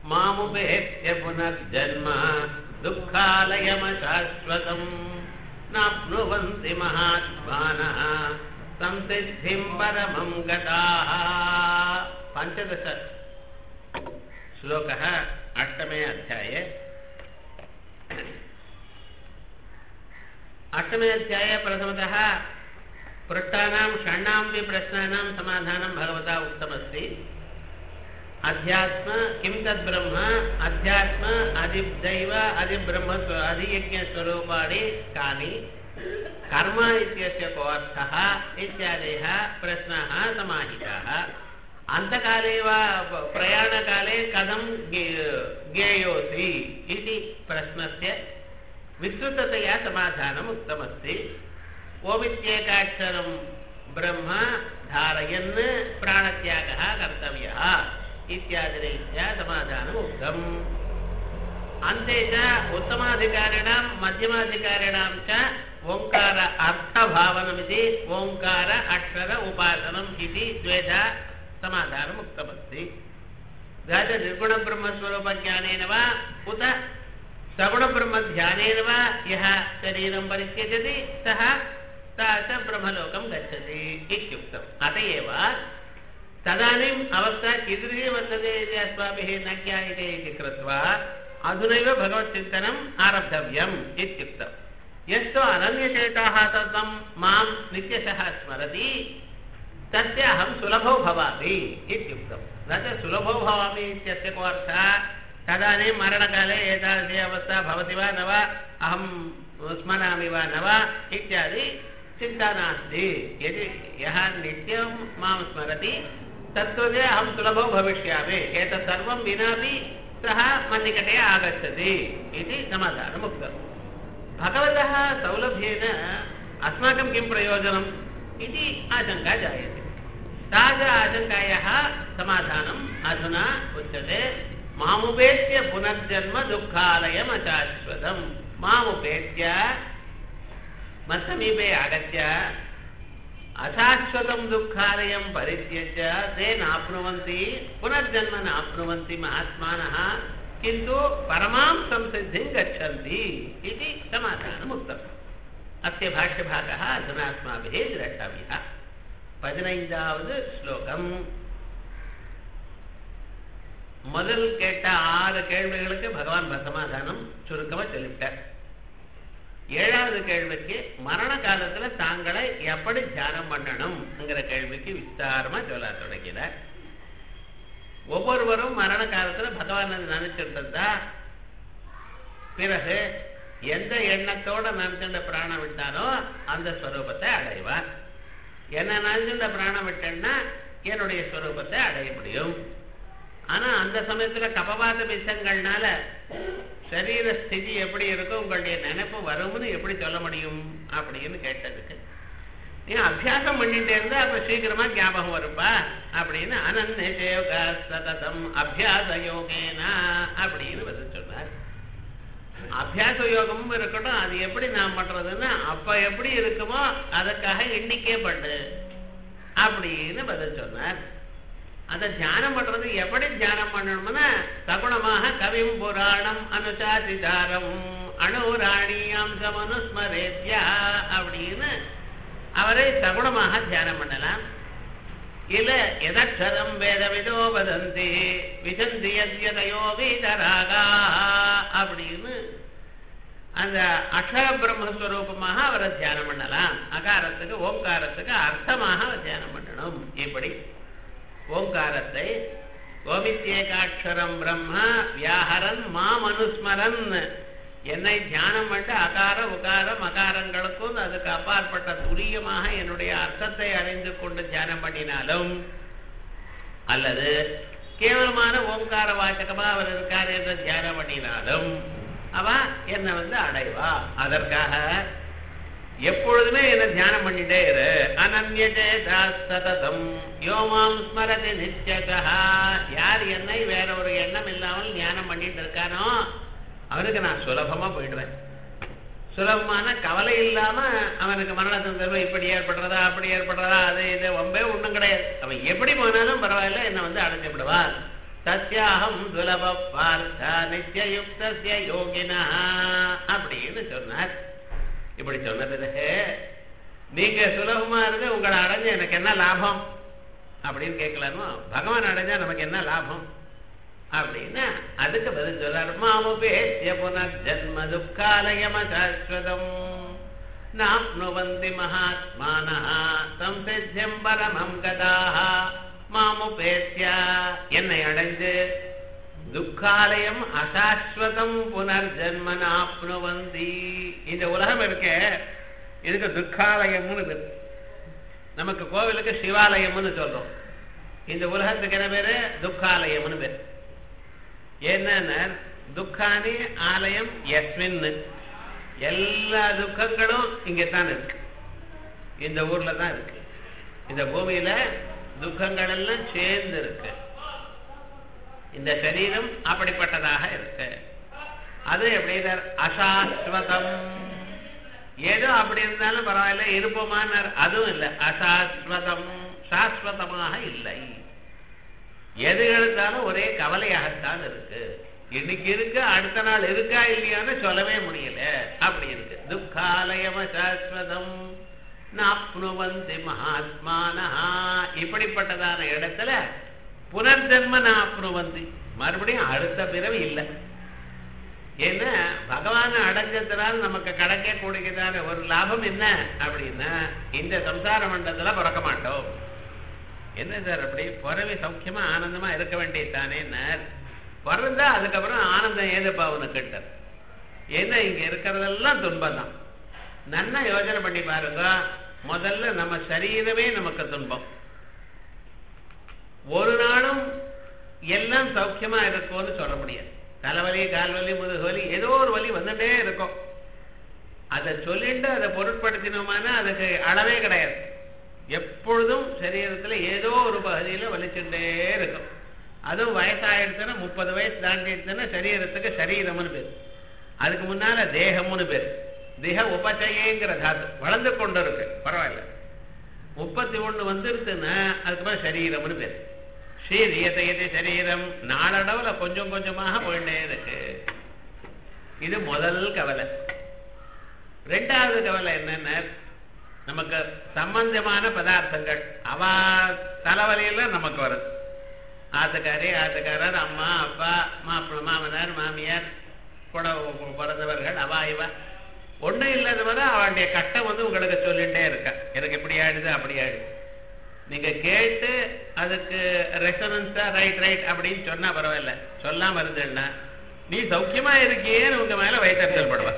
மாமுபேத்ய புனர்ஜன்ம துக்காலயமசாஸ்வதம் நாப்னுவந்தி மகாத்மானः संसिद्धिं परमं गताः पञ्चदश श्लोकः अष्टमे अध्याये अष्टमे अध्याये प्रथमतः पृष्ठानां षण्णामपि प्रश्नानां समाधानं भगवता उक्तमस्ति अध्यात्म किं तद्ब्रह्म अध्यात्म अधिदैव अधिब्रह्म अधियज्ञस्वरूपाणि कानि कर्म इत्यस्य को अर्थः इत्यादयः प्रश्नाः समाहिताः अन्तकाले वा प्रयाणकाले कथं ज्ञेयोऽसि इति प्रश्नस्य विस्तृततया समाधानम् उक्तमस्ति ओमित्येकाक्षरं ब्रह्म धारयन् प्राणत्यागः कर्तव्यः इत्यादिरीत्या समाधानम् उक्तम् अन्ते च उत्तमाधिकारिणां मध्यमाधिकारिणां च ओङ्कार अर्थभावनमिति ओङ्कार अक्षर उपासनम् इति द्वेधा समाधानम् उक्तमस्ति घट निर्गुणब्रह्मस्वरूपज्ञानेन वा उत सगुणब्रह्मध्यानेन वा यः शरीरं परित्यजति सः सा च ब्रह्मलोकं गच्छति इत्युक्तम् अत एव तदानीम् अवस्था कीदृशी वर्तते इति अस्माभिः न ज्ञायते इति कृत्वा अधुनैव भगवच्चिन्तनम् आरब्धव्यम् इत्युक्तम् यस्तु अनन्यचेताः ततं मां नित्यशः स्मरति तस्य अहं सुलभो भवामि इत्युक्तं न च सुलभो भवामि इत्यस्य को अर्थः तदानीं मरणकाले एतादृशी अवस्था भवति वा न वा अहं स्मरामि वा न वा इत्यादि चिन्ता नास्ति यदि यः नित्यं मां स्मरति तत्कृते अहं सुलभो भविष्यामि एतत् सर्वं विनापि सः मन्निकटे आगच्छति इति समाधानम् उक्तम् भगवतः सौलभ्येन अस्माकं किं प्रयोजनम् इति आशङ्का जायते तादृश आशङ्कायाः समाधानम् अधुना उच्यते मामुपेत्य पुनर्जन्म दुःखालयमशाश्वतम् मामुपेत्य मत्समीपे आगत्य अशाश्वतं दुःखालयं परित्यज्य ते नाप्नुवन्ति पुनर्जन्म नाप्नुवन्ति महात्मानः किन्तु परमां संसिद्धिं गच्छन्ति इति समाधानम् उक्तम् अस्य भाष्यभागः अधुना अस्माभिः द्रष्टव्यः பதினைந்தாவது ஸ்லோகம் முதல் கேட்ட ஆறு கேள்விகளுக்கு பகவான் சமாதானம் சுருக்கமாக சொல்லிவிட்டார் ஏழாவது கேள்விக்கு மரண காலத்துல தாங்களை எப்படி தியானம் பண்ணணும்ங்கிற கேள்விக்கு விஸ்தாரமா சொல்ல தொடங்கினார் ஒவ்வொருவரும் மரண காலத்துல பகவான் நினைச்சிட்டு இருந்தா பிறகு எந்த எண்ணத்தோட நினைச்சுட்ட பிராணம் விட்டானோ அந்த ஸ்வரூபத்தை அடைவார் என்ன நினைச்சுட்ட பிராணம் விட்டேன்னா என்னுடைய ஸ்வரூபத்தை அடைய முடியும் ஆனா அந்த சமயத்துல கபவாத பிசங்கள்னால சரீர ஸ்திதி எப்படி இருக்கும் உங்களுடைய நினைப்பு வரும்னு எப்படி சொல்ல முடியும் அப்படின்னு கேட்டதுக்கு நீ அபியாசம் பண்ணிட்டே இருந்தா அப்ப சீக்கிரமா ஞாபகம் வருப்பா அப்படின்னு அனந்த சததம் அபியாச யோகேனா அப்படின்னு பதில் சொன்னார் அபியாச யோகமும் இருக்கட்டும் அது எப்படி நான் பண்றதுன்னா அப்ப எப்படி இருக்குமோ அதுக்காக எண்ணிக்கை பண்ணு அப்படின்னு பதில் சொன்னார் அதை தியானம் பண்றது எப்படி தியானம் பண்ணணும்னா சகுணமாக கவிம் புராணம் அனுசாசிதாரம் அணுராணியாம் சமனுஸ்மரேத்யா அப்படின்னு அவரை சகுணமாக தியானம் பண்ணலாம் இல்ல எதக்ஷரம் வேதவிதோ வதந்தி விசந்தி யத்யதயோ வீதராகா அப்படின்னு அந்த அக்ஷர பிரம்மஸ்வரூபமாக அவரை தியானம் பண்ணலாம் அகாரத்துக்கு ஓங்காரத்துக்கு அர்த்தமாக தியானம் பண்ணணும் இப்படி ஓங்காரத்தை கோமித்யேகாட்சரம் பிரம்ம வியாஹரன் மாம் அனுஸ்மரன் என்னை தியானம் பண்ணிட்டு அகார உகார மகாரங்களுக்கும் அதுக்கு அப்பாற்பட்ட துரியமாக என்னுடைய அர்த்தத்தை அறிந்து கொண்டு தியானம் பண்ணினாலும் அல்லது கேவலமான ஓங்கார வாச்சகமா அவர் இருக்கார் என்று தியானம் பண்ணினாலும் அவ என்னை வந்து அடைவா அதற்காக எப்பொழுதுமே என்ன தியானம் பண்ணிட்டே இரு அனன்யதேதா சததம் யோமாம் ஸ்மரதி நித்யகா யார் என்னை வேற ஒரு எண்ணம் இல்லாமல் தியானம் பண்ணிட்டு இருக்கானோ அவனுக்கு நான் சுலபமா போயிடுவேன் சுலபமான கவலை இல்லாம அவனுக்கு மரண சந்தர்ப்பம் இப்படி ஏற்படுறதா அப்படி ஏற்படுறதா அது இது ரொம்பவே ஒண்ணும் கிடையாது அவன் எப்படி போனாலும் பரவாயில்ல என்னை வந்து அடைஞ்சு விடுவான் தஸ்யாகம் சுலப பார்த்த நித்தியயுக்தஸ்ய யோகினா அப்படின்னு சொன்னார் இப்படி சொன்ன பிறகு நீங்க சுலபமா இருந்து உங்களை அடைஞ்ச எனக்கு என்ன லாபம் அப்படின்னு கேட்கலாமோ பகவான் அடைஞ்சா நமக்கு என்ன லாபம் அப்படின்னா அதுக்கு பதில் சொல்றாரு மாமுபேசிய புனர்ஜன்ம துக்காலயம சாஸ்வதம் நாப்னுவந்தி மகாத்மானா சம்சித்தியம் பரமம் கதாக மாமுபேசிய என்னை அடைந்து துக்காலயம் அசாஸ்வதம் புனர்ஜன்ம நாப்னுவந்தி இந்த உலகம் இருக்க இதுக்கு துக்காலயம்னு பேரு நமக்கு கோவிலுக்கு சிவாலயம்னு சொல்றோம் இந்த உலகத்துக்கு என்ன பேரு துக்காலயம்னு பேரு என்னன்னா துக்கானி ஆலயம் எஸ்மின் எல்லா துக்கங்களும் இங்கத்தான் இருக்கு இந்த ஊர்ல தான் இருக்கு இந்த பூமியில துக்கங்கள் எல்லாம் சேர்ந்து இருக்கு இந்த சரீரம் அப்படிப்பட்டதாக இருக்கு அது எப்படி அசாஸ்வதம் ஏதோ அப்படி இருந்தாலும் பரவாயில்ல இருப்போமானார் அதுவும் இல்லை அசாஸ்வதம் சாஸ்வதமாக இல்லை எது எடுத்தாலும் ஒரே கவலையாகத்தான் இருக்கு இன்னைக்கு இருக்கு அடுத்த நாள் இருக்கா இல்லையான்னு சொல்லவே முடியல அப்படி இருக்கு துக்காலயம சாஸ்வதம் நாப்னுவந்தி மகாத்மானா இப்படிப்பட்டதான இடத்துல புனர்ஜன்ம நாப்னுவந்தி மறுபடியும் அடுத்த பிறவி இல்லை ஏன்னா பகவானை அடைஞ்சதுனால் நமக்கு கிடைக்கக்கூடியதான ஒரு லாபம் என்ன அப்படின்னா இந்த சம்சார மண்டலத்துல பிறக்க மாட்டோம் என்ன சார் அப்படி பிறவி சௌக்கியமா ஆனந்தமா இருக்க வேண்டியதானே பிறந்தா அதுக்கப்புறம் ஆனந்தம் ஏதுப்பா அவனுக்கிட்ட ஏன்னா இங்க இருக்கிறதெல்லாம் துன்பம் தான் நன்னா யோசனை பண்ணி பாருங்க முதல்ல நம்ம சரீரமே நமக்கு துன்பம் ஒரு நாளும் எல்லாம் சௌக்கியமா இருக்கும்னு சொல்ல முடியாது தலைவலி கால்வலி முதுகு வலி ஏதோ ஒரு வலி வந்துட்டே இருக்கும் அதை சொல்லிட்டு அதை பொருட்படுத்தினோம்னா அதுக்கு அளவே கிடையாது எப்பொழுதும் சரீரத்துல ஏதோ ஒரு பகுதியில வலிச்சுட்டே இருக்கும் அதுவும் வயசாயிடுச்சுன்னா முப்பது வயசு தாண்டிடுச்சுன்னா சரீரத்துக்கு சரீரம்னு பேர் அதுக்கு முன்னால தேகம்னு பேர் தேக உபச்சயங்கிற தாத்து வளர்ந்து கொண்டு இருக்கு பரவாயில்ல முப்பத்தி ஒண்ணு வந்துருச்சுன்னா அதுக்கப்புறம் சரீரம்னு பேர் ஸ்ரீரியதையது சரீரம் நாளடவுல கொஞ்சம் கொஞ்சமாக போயிட்டே இருக்கு இது முதல் கவலை ரெண்டாவது கவலை என்னன்னா நமக்கு சம்பந்தமான பதார்த்தங்கள் அவ தலைவலியெல்லாம் நமக்கு வருது ஆத்துக்காரி ஆத்துக்காரர் அம்மா அப்பா மாப்பிள்ள மாமனார் மாமியார் கூட பிறந்தவர்கள் அவா இவா ஒன்றும் இல்லாதவரை அவளுடைய கட்டம் வந்து உங்களுக்கு சொல்லிகிட்டே இருக்க எனக்கு இப்படி ஆயிடுது அப்படி ஆயிடுது நீங்க கேட்டு அதுக்கு ரெசனன்ஸா ரைட் ரைட் அப்படின்னு சொன்னா பரவாயில்ல சொல்லாம இருந்தேன்னா நீ சௌக்கியமா இருக்கியேன்னு உங்க மேல வைத்தறிச்சல் படுவா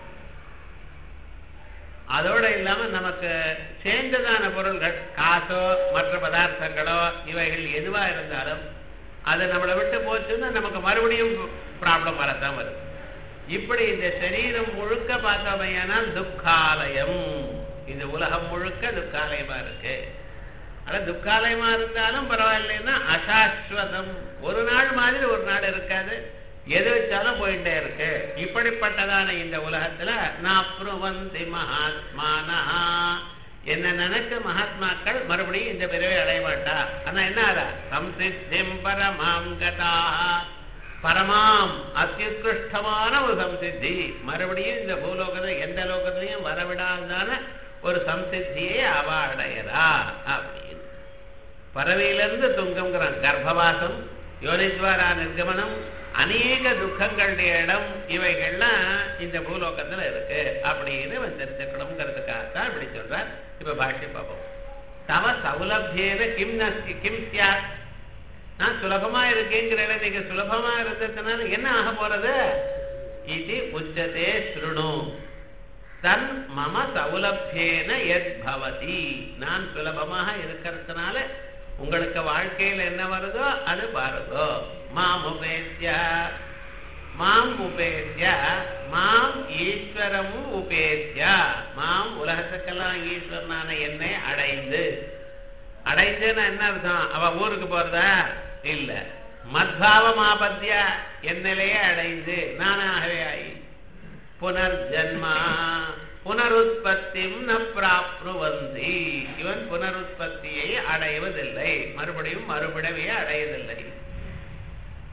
அதோட இல்லாம நமக்கு சேர்ந்ததான பொருள்கள் காசோ மற்ற பதார்த்தங்களோ இவைகள் எதுவா இருந்தாலும் அது நம்மளை விட்டு போச்சுன்னா நமக்கு மறுபடியும் ப்ராப்ளம் வரத்தான் வரும் இப்படி இந்த சரீரம் முழுக்க பார்த்தோமையானால் துக்காலயம் இந்த உலகம் முழுக்க துக்காலயமா இருக்கு ஆனா துக்காலயமா இருந்தாலும் பரவாயில்லைன்னா அசாஸ்வதம் ஒரு நாள் மாதிரி ஒரு நாள் இருக்காது எது வச்சாலும் போயிட்டே இருக்கு இப்படிப்பட்டதான இந்த உலகத்துல நாப்ருவந்தி மகாத்மானா என்ன நினைச்ச மகாத்மாக்கள் மறுபடியும் இந்த பிறவை அடைய மாட்டா ஆனா என்ன சம்சித்திம் பரமாம் கதா பரமாம் அத்தியுத்கிருஷ்டமான ஒரு சம்சித்தி மறுபடியும் இந்த பூலோகத்தை எந்த லோகத்திலையும் வரவிடாதான ஒரு சம்சித்தியை அவ அடையறா அப்படின்னு பறவையிலிருந்து துங்கம்ங்கிறான் கர்ப்பவாசம் யோனித்வாரா நிர்கமனம் அநேக துக்கங்களுடைய இடம் இவைகள்லாம் இந்த பூலோகத்துல இருக்கு அப்படின்னு தெரிஞ்சுக்கணுங்கிறதுக்காகத்தான் இப்படி சொல்றார் இப்ப பாஷ்யம் பார்ப்போம் தவ சௌலபியேன கிம் நஸ்தி கிம் சியாத் நான் சுலபமா இருக்கேங்கிறத நீங்க சுலபமா இருந்ததுனால என்ன ஆக போறது இது உச்சதே ஸ்ருணு தன் மம சௌலபியேன எத் பவதி நான் சுலபமாக இருக்கிறதுனால உங்களுக்கு வாழ்க்கையில் என்ன வருதோ அது பாருதோ மாம் உபேத்திய மாம் உபேத்திய மாம் ஈஸ்வரமும் உபேத்திய மாம் உலகத்துக்கெல்லாம் ஈஸ்வரனான என்னை அடைந்து அடைஞ்சுன்னா என்ன அர்த்தம் அவ ஊருக்கு போறதா இல்ல மத்பாவம் ஆபத்திய என்னிலேயே அடைந்து நானாகவே ஆகி புனர்ஜன்மா புனருற்பத்தியும் ந பிராப்னுவந்தி இவன் புனருற்பத்தியை அடைவதில்லை மறுபடியும் மறுபிடவையை அடையதில்லை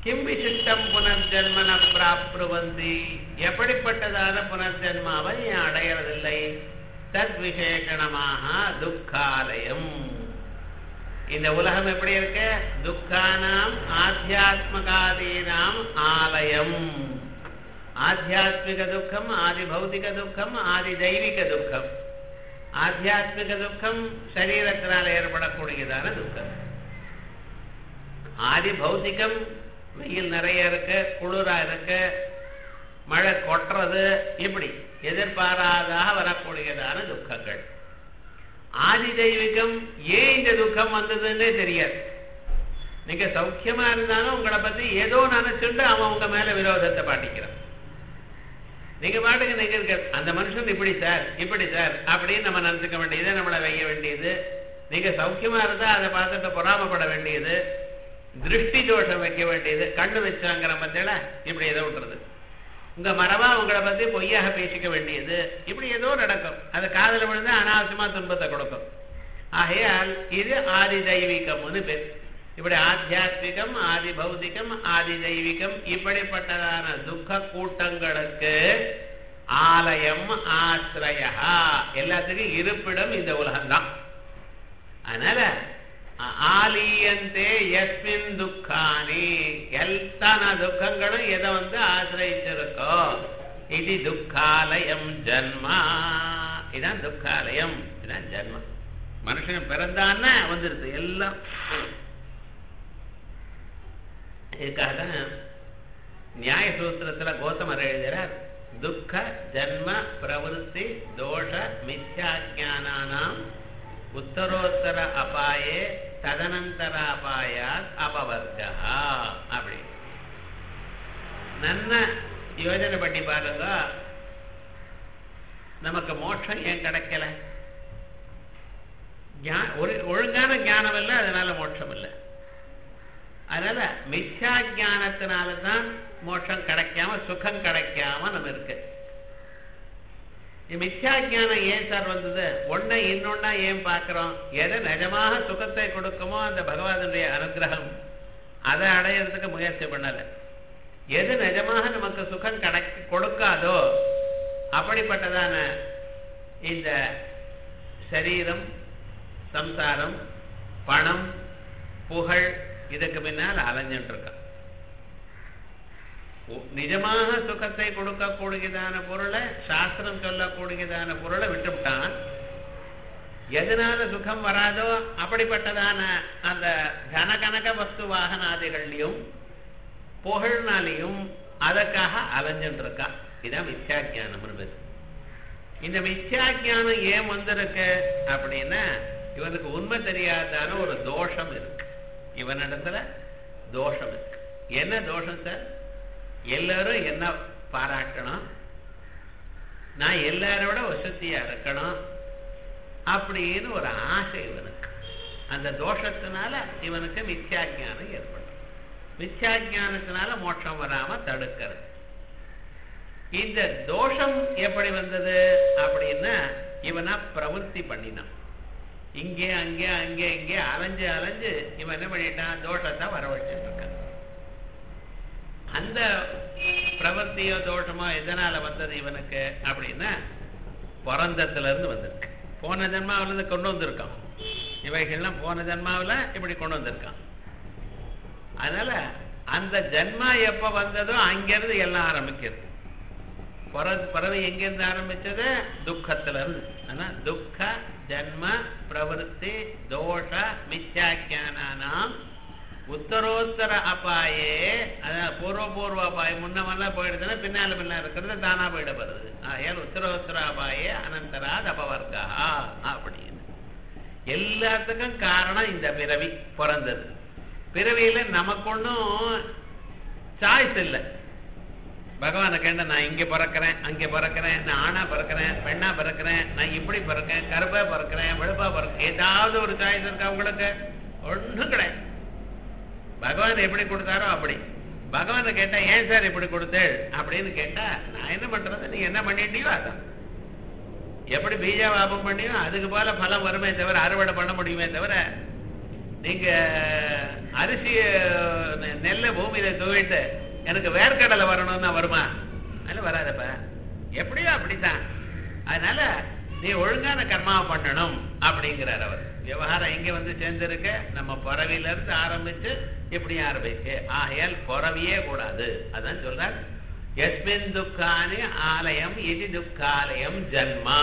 கிம் விசிஷ்டம் புனர்ஜன்மன பிராப்ருவந்தி எப்படிப்பட்டதான புனர்ஜன்மாவை ஏன் அடையறதில்லை தத் விசேஷணமாக துக்காலயம் இந்த உலகம் எப்படி இருக்கு துக்கானாம் ஆத்தியாத்மகாதீனாம் ஆலயம் ஆத்தியாத்மிக துக்கம் ஆதி பௌதிக துக்கம் ஆதி தெய்வீக துக்கம் ஆத்தியாத்மிக துக்கம் சரீரத்தினால் ஏற்படக்கூடியதான துக்கம் ஆதி பௌத்திகம் வெயில் நிறைய இருக்கு குளிரா இருக்கு மழை கொட்டுறது இப்படி எதிர்பாராதாக வரக்கூடியதான துக்கங்கள் ஆதி தெய்வீகம் ஏன் இந்த துக்கம் வந்ததுன்னே தெரியாது நீங்க சௌக்கியமா இருந்தாலும் உங்களை பத்தி ஏதோ நினைச்சுட்டு அவன் உங்க மேல விரோதத்தை பாட்டிக்கிறான் நீங்க பாட்டுக்கு நீங்க இருக்க அந்த மனுஷன் இப்படி சார் இப்படி சார் அப்படின்னு நம்ம நினைச்சுக்க வேண்டியது நம்மளை வைய வேண்டியது நீங்க சௌக்கியமா இருந்தா அதை பார்த்துட்டு பொறாமப்பட வேண்டியது திருஷ்டி தோஷம் வைக்க வேண்டியது கண்ணு வச்சாங்கிற மத்தியில இப்படி ஏதோ விட்டுறது உங்க மரபா உங்களை பத்தி பொய்யாக பேசிக்க வேண்டியது இப்படி ஏதோ நடக்கும் அது காதல விழுந்து அனாவசியமா துன்பத்தை கொடுக்கும் ஆகையால் இது ஆதி தெய்வீகம்னு பேர் இப்படி ஆத்தியாத்மிகம் ஆதி பௌதிகம் ஆதி தெய்வீகம் இப்படிப்பட்டதான துக்க கூட்டங்களுக்கு ஆலயம் ஆசிரயா எல்லாத்துக்கும் இருப்பிடம் இந்த உலகம்தான் அதனால ஆலீயந்தே எஸ்மின் துக்கானி எத்தனை துக்கங்களும் எதை வந்து ஆசிரியிருக்கோ இது துக்காலயம் ஜன்மா இதான் துக்காலயம் இதான் ஜன்மா மனுஷன் பிறந்தான்னா வந்துருது எல்லாம் இதுக்காக தான் நியாய சூத்திரத்துல கோத்தமர் எழுதுகிறார் துக்க ஜன்ம பிரவருத்தி தோஷ மித்யாஜானானாம் உத்தரோத்தர அபாயே ததனந்தர அபாயாத் அபவர்கா அப்படி நன்ன யோஜனை பண்ணி பாருங்க நமக்கு மோட்சம் ஏன் கிடைக்கல ஒரு ஒழுங்கான ஞானம் இல்லை அதனால மோட்சம் இல்லை அதனால மித்யா ஜானத்தினால தான் மோட்சம் கிடைக்காம சுகம் கிடைக்காம நம்ம இருக்கு மித்யா ஜானம் ஏன் சார் வந்தது ஒன்றை இன்னொன்னா ஏன் பார்க்கிறோம் எதை நிஜமாக சுகத்தை கொடுக்குமோ அந்த பகவானுடைய அனுகிரகம் அதை அடையிறதுக்கு முயற்சி பண்ணல எது நிஜமாக நமக்கு சுகம் கிடை கொடுக்காதோ அப்படிப்பட்டதான இந்த சரீரம் சம்சாரம் பணம் புகழ் இதுக்கு பின்னால் அலைஞ்சிட்டு இருக்கான் நிஜமாக சுகத்தை கொடுக்கக்கூடியதான பொருளை சாஸ்திரம் சொல்லக்கூடியதான பொருளை விட்டுவிட்டான் எதனால சுகம் வராதோ அப்படிப்பட்டதான அந்த கனகனக வஸ்து வாகனாதிகள்லையும் புகழ்னாலையும் அதற்காக அலைஞ்சிட்டு இருக்கான் இதான் மித்யா ஜானம் பேர் இந்த மித்யா ஜானம் ஏன் வந்திருக்கு அப்படின்னா இவனுக்கு உண்மை தெரியாதான ஒரு தோஷம் இருக்கு இவனிடத்துல தோஷம் இருக்கு என்ன தோஷம் சார் எல்லாரும் என்ன பாராட்டணும் நான் எல்லாரோட வசதியா இருக்கணும் அப்படின்னு ஒரு ஆசை இவனுக்கு அந்த தோஷத்தினால இவனுக்கு மித்யாஜானம் ஏற்படும் மித்யாஜானத்தினால மோட்சம் வராம தடுக்கிறது இந்த தோஷம் எப்படி வந்தது அப்படின்னா இவனா பிரவൃத்தி பண்ணினான் இங்கே அங்கே அங்கே இங்கே அலைஞ்சு அலைஞ்சு இவன் என்ன பண்ணிட்டான் தோஷத்தை வரவழைச்சிட்டு இருக்கான் அந்த பிரவர்த்தியோ தோஷமோ எதனால வந்தது இவனுக்கு அப்படின்னா பிறந்தத்துல இருந்து வந்திருக்கு போன ஜென்மாவில இருந்து கொண்டு வந்திருக்கான் இவைகள்லாம் போன ஜென்மாவில் இப்படி கொண்டு வந்திருக்கான் அதனால அந்த ஜென்மா எப்ப வந்ததோ அங்கிருந்து எல்லாம் ஆரம்பிக்கிறது பறவை எங்கிருந்து ஆரம்பிச்சது துக்கத்துல இருந்து ஆனா துக்க ஜன்ம பிரவருத்தி தோஷ மித்யாக்கியானாம் உத்தரோத்தர அப்பாயே அதான் பூர்வ பூர்வ அப்பாயம் முன்னமெல்லாம் போயிடுதுன்னா பின்னால பின்னால் இருக்கிறது தானா போயிட வருது ஏன் உத்தரோத்தர அப்பாயே அனந்தராத் அபவர்கா அப்படின்னு எல்லாத்துக்கும் காரணம் இந்த பிறவி பிறந்தது பிறவியில நமக்கு ஒன்றும் சாய்ஸ் இல்லை பகவானை கேட்ட நான் இங்க பிறக்கிறேன் அங்க பிறக்கிறேன் நான் ஆணா பிறக்கிறேன் பெண்ணா பிறக்கிறேன் நான் இப்படி பிறக்கிறேன் கருப்பா பிறக்கிறேன் வெளுப்பா பிறக்கிறேன் ஏதாவது ஒரு சாய்ஸ் இருக்கா உங்களுக்கு ஒன்றும் கிடையாது பகவான் எப்படி கொடுத்தாரோ அப்படி பகவானை கேட்டா ஏன் சார் இப்படி கொடுத்தேள் அப்படின்னு கேட்டா நான் என்ன பண்றது நீ என்ன பண்ணிட்டியோ அதான் எப்படி பீஜாவாபம் பண்ணியோ அதுக்கு போல பலம் வருமே தவிர அறுவடை பண்ண முடியுமே தவிர நீங்க அரிசி நெல்லை பூமியில தூவிட்டு எனக்கு வேர்க்கடலை வரணும்னா வருமா அதெல்லாம் வராதப்பா எப்படியோ அப்படித்தான் அதனால நீ ஒழுங்கான கர்மாவை பண்ணணும் அப்படிங்கிறார் அவர் விவகாரம் எங்க வந்து சேர்ந்திருக்க நம்ம பிறவில இருந்து ஆரம்பிச்சு இப்படி ஆரம்பிச்சு ஆகையால் பிறவியே கூடாது அதான் சொல்றார் எஸ்மின் துக்கானி ஆலயம் இது துக்காலயம் ஜன்மா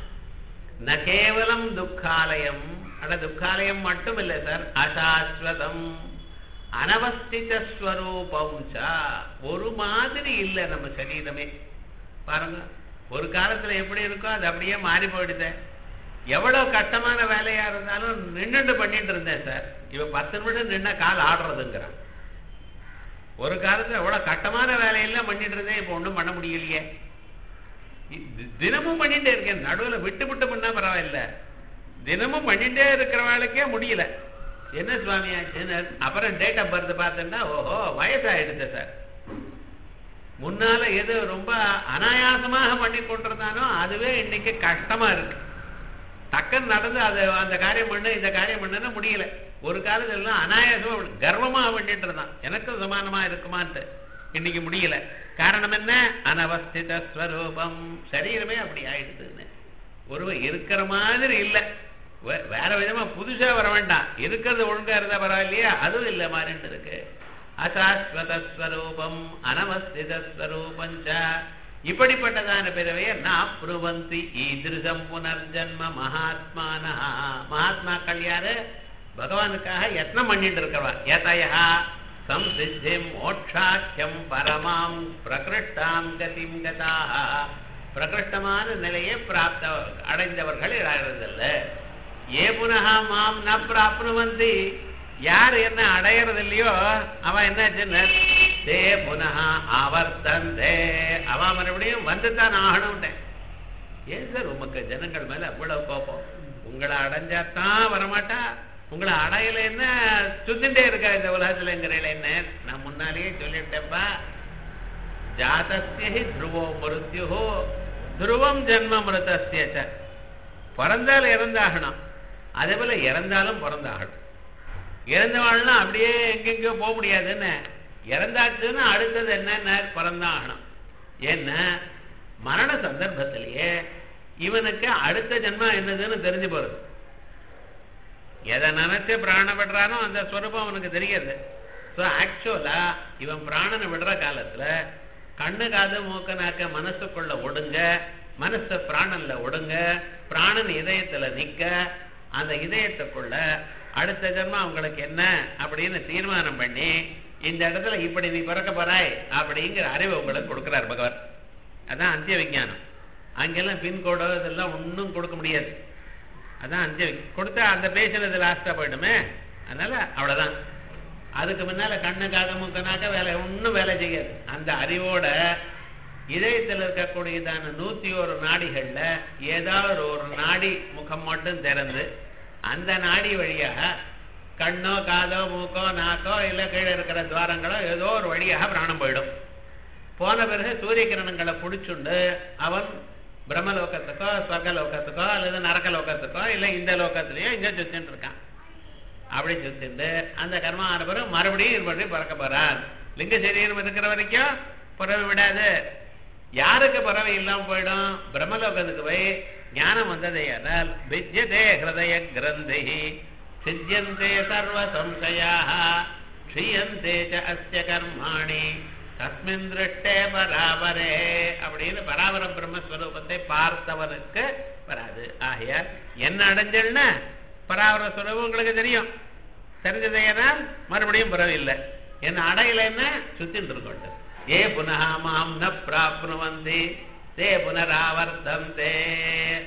ந கேவலம் துக்காலயம் அட துக்காலயம் மட்டும் இல்லை சார் அசாஸ்வதம் அனவஸ்தித ஸ்வரூபம் ச ஒரு மாதிரி இல்லை நம்ம சரீரமே பாருங்க ஒரு காலத்துல எப்படி இருக்கோ அது அப்படியே மாறி போயிடுது எவ்வளவு கஷ்டமான வேலையா இருந்தாலும் நின்னுட்டு பண்ணிட்டு இருந்தேன் சார் இவ பத்து நிமிடம் நின்னா கால் ஆடுறதுங்கிறான் ஒரு காலத்துல எவ்வளவு கஷ்டமான வேலையெல்லாம் பண்ணிட்டு இருந்தேன் இப்ப ஒண்ணும் பண்ண முடியலையே இது தினமும் பண்ணிட்டே இருக்கேன் நடுவுல விட்டு விட்டு பண்ணா பரவாயில்ல தினமும் பண்ணிட்டே இருக்கிறவளுக்கே முடியல என்ன சுவாமி ஆச்சுன்னு அப்புறம் டேட் ஆஃப் பர்த் பார்த்தோம்னா ஓஹோ வயசாயிடுச்சு சார் முன்னால எது ரொம்ப அனாயாசமாக பண்ணி கொண்டிருந்தானோ அதுவே இன்னைக்கு கஷ்டமா இருக்கு டக்குன்னு நடந்து அது அந்த காரியம் பண்ணு இந்த காரியம் பண்ணுன்னா முடியல ஒரு காலத்துல எல்லாம் அனாயாசமா கர்வமா பண்ணிட்டு இருந்தான் எனக்கும் சமானமா இருக்குமான்ட்டு இன்னைக்கு முடியல காரணம் என்ன அனவஸ்தித ஸ்வரூபம் சரீரமே அப்படி ஆயிடுதுன்னு ஒருவன் இருக்கிற மாதிரி இல்லை வே- வேற விதமா புதுசா வர வேண்டாம் இருக்கிறது ஒழுங்கா இருந்தா பரவாயில்லையா அதுவும் இல்ல மாறிட்டு இருக்கு அசாஸ்வத ஸ்வரூபம் அனவஸ்தித ஸ்வரூபம் ச இப்படிப்பட்டதான பிறவைய நான் புருவந்தி ஈதிருஷம் புனர்ஜன்ம மகாத்மான மகாத்மாக்கள் யாரு பகவானுக்காக யத்னம் பண்ணிட்டு இருக்கிறவா யதயா சம்சித்திம் மோட்சாக்கியம் பரமாம் பிரகிருஷ்டாம் கதிம் கதாக பிரகிருஷ்டமான நிலையை பிராப்த அடைந்தவர்கள் இறாகிறதில்ல ஏ புனக மாம் ந பிராப்னுவந்தி யார் என்ன அடையறது இல்லையோ அவன் என்னாச்சுன்னு தே புனக ஆவர்த்தந்தே அவன் மறுபடியும் வந்துதான் ஆகணும்ட்டேன் ஏன் சார் உமக்கு ஜனங்கள் மேல அவ்வளவு கோபம் உங்களை அடைஞ்சாதான் வரமாட்டா உங்களை அடையலைன்னா சுத்திட்டே இருக்கா இந்த உலகத்துலங்கிறீங்கள என்ன நான் முன்னாலேயே சொல்லிட்டேன்ப்பா ஜாதஸ்ய ஹி துருவோ மிருத்யுஹோ துருவம் ஜென்ம மிருதஸ்ய ச பிறந்தால் இறந்தாகணும் அதே போல இறந்தாலும் பிறந்தாகணும் இறந்தவாள்னா அப்படியே எங்கெங்கயோ போக முடியாதுன்னு இறந்தாச்சுன்னா அடுத்தது என்னன்னா பிறந்தாகணும் ஏன்னா மரண சந்தர்ப்பத்திலேயே இவனுக்கு அடுத்த ஜென்மா என்னதுன்னு தெரிஞ்சு போறது எதை நினைச்சு பிராண விடுறானோ அந்த ஸ்வரூபம் அவனுக்கு தெரியாது ஸோ ஆக்சுவலா இவன் பிராணனை விடுற காலத்துல கண்ணு காது மூக்கு நாக்க மனசுக்குள்ள ஒடுங்க மனசு பிராணன்ல ஒடுங்க பிராணன் இதயத்துல நிக்க அந்த இதயத்துக்குள்ள அடுத்த ஜென்மா அவங்களுக்கு என்ன அப்படின்னு தீர்மானம் பண்ணி இந்த இடத்துல இப்படி நீ பிறக்க போறாய் அப்படிங்கிற அறிவு உங்களுக்கு கொடுக்கிறார் பகவான் அதான் அந்திய விஞ்ஞானம் அங்கெல்லாம் பின்கோடோ இதெல்லாம் ஒன்றும் கொடுக்க முடியாது அதான் அஞ்சு கொடுத்தா அந்த பேசினது லாஸ்டா போயிடுமே அதனால அவ்வளவுதான் அதுக்கு முன்னால கண்ணு காது மூக்கனாக்க வேலை ஒன்றும் வேலை செய்யாது அந்த அறிவோட இதயத்தில் இருக்கக்கூடியதான நூத்தி ஒரு நாடிகள்ல ஏதாவது ஒரு நாடி முகம் மட்டும் திறந்து அந்த நாடி வழியாக கண்ணோ காதோ மூக்கோ நாக்கோ இல்ல கீழே இருக்கிற துவாரங்களோ ஏதோ ஒரு வழியாக பிராணம் போயிடும் போன பிறகு சூரிய கிரணங்களை பிடிச்சுண்டு அவன் பிரம்மலோகத்துக்கோ ஸ்வர்கலோகத்துக்கோ அல்லது நரக லோகத்துக்கோ இல்லை இந்த லோகத்திலேயோ இங்க சுத்தின்னு இருக்கான் அப்படி சுத்திட்டு அந்த கர்மா ஆன பிறகு மறுபடியும் இது பண்ணி பிறக்க போறான் லிங்க சரீரம் இருக்கிற வரைக்கும் பிறவை விடாது யாருக்கு பிறவை இல்லாம போயிடும் பிரம்மலோகத்துக்கு போய் ஞானம் வந்ததே ஆனால் வித்யதே ஹிருதய கிரந்தி சித்தியந்தே சர்வ சம்சயாக க்ஷீயந்தே ச அஸ்ய கர்மாணி தஸ்மின் திருஷ்டே பராபரே அப்படின்னு பராபர பிரம்மஸ்வரூபத்தை பார்த்தவனுக்கு வராது ஆகையால் என்ன அடைஞ்சல்னா பராபர ஸ்வரூபம் உங்களுக்கு தெரியும் தெரிஞ்சதையனால் மறுபடியும் பிறகு இல்லை என்ன அடையலைன்னா சுத்தின்னு இருக்கோண்டு ஏ புனः மாம் ந பிராப்னுவந்தி தே புனராவர்த்தந்தே